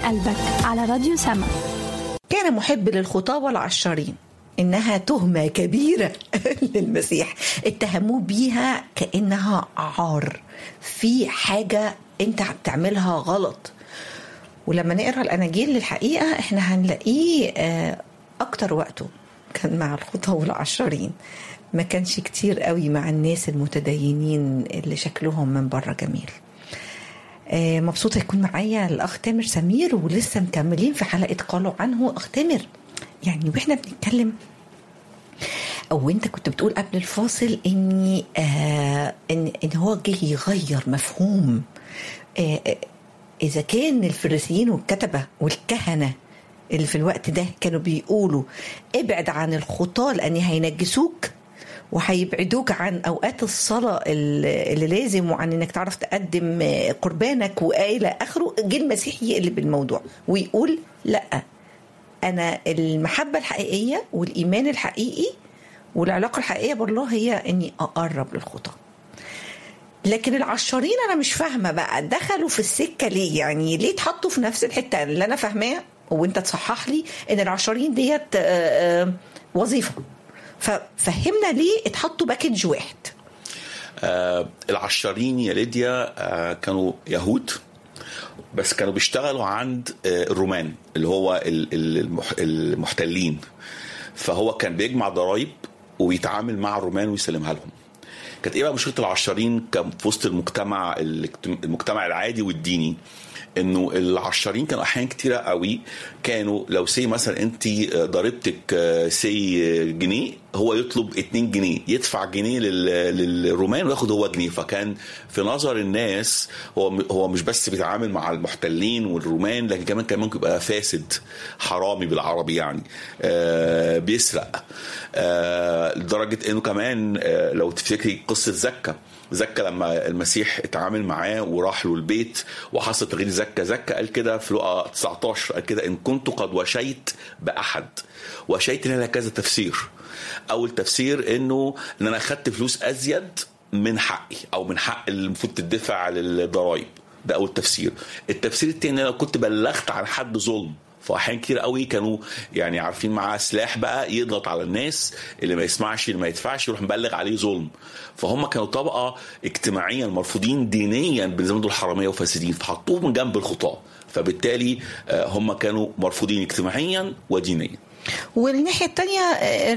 قلبك على راديو سما كان محب للخطاة والعشارين إنها تهمة كبيرة للمسيح اتهموه بيها كأنها عار في حاجة أنت بتعملها غلط ولما نقرا الأناجيل للحقيقة إحنا هنلاقيه آه، أكتر وقته كان مع الخطاة والعشارين ما كانش كتير قوي مع الناس المتدينين اللي شكلهم من بره جميل آه، مبسوطة يكون معايا الأخ تامر سمير ولسه مكملين في حلقة قالوا عنه أخ تامر يعني وإحنا بنتكلم أو أنت كنت بتقول قبل الفاصل إني آه إن إن هو جه يغير مفهوم آه آه، إذا كان الفريسيين والكتبة والكهنة اللي في الوقت ده كانوا بيقولوا ابعد عن الخطاة لأن هينجسوك وهيبعدوك عن اوقات الصلاه اللي اللي لازم وعن انك تعرف تقدم قربانك والى اخره جه المسيح يقلب الموضوع ويقول لا انا المحبه الحقيقيه والايمان الحقيقي والعلاقه الحقيقيه بالله هي اني اقرب للخطاه لكن العشارين انا مش فاهمه بقى دخلوا في السكه ليه يعني ليه اتحطوا في نفس الحته اللي انا فاهماه وانت تصحح لي ان العشارين ديت آه، آه، وظيفه ففهمنا ليه اتحطوا باكج واحد آه العشارين يا ليديا آه كانوا يهود بس كانوا بيشتغلوا عند آه الرومان اللي هو ال- ال- المح- المحتلين فهو كان بيجمع ضرائب ويتعامل مع الرومان ويسلمها لهم كانت ايه بقى مشكله العشارين كان في وسط المجتمع الاجتم- المجتمع العادي والديني انه العشارين كانوا احيان كتيره قوي كانوا لو سي مثلا انت ضريبتك سي جنيه هو يطلب 2 جنيه يدفع جنيه لل- للرومان وياخد هو جنيه فكان في نظر الناس هو هو مش بس بيتعامل مع المحتلين والرومان لكن كمان كان ممكن يبقى فاسد حرامي بالعربي يعني آه بيسرق آه لدرجه انه كمان آه لو تفتكري قصه زكا زكا لما المسيح اتعامل معاه وراح له البيت وحصل تغيير زكا زكا قال كده في لقا 19 قال كده ان كنت قد وشيت باحد وشيت لها كذا تفسير اول تفسير انه ان انا اخدت فلوس ازيد من حقي او من حق اللي المفروض تدفع للضرايب ده اول تفسير التفسير الثاني لو كنت بلغت عن حد ظلم فاحيان كتير قوي كانوا يعني عارفين معاه سلاح بقى يضغط على الناس اللي ما يسمعش اللي ما يدفعش يروح مبلغ عليه ظلم فهم كانوا طبقه اجتماعيا مرفوضين دينيا بالنسبه دول حراميه وفاسدين فحطوهم من جنب الخطاه فبالتالي آه، هم كانوا مرفوضين اجتماعيا ودينيا والناحيه الثانيه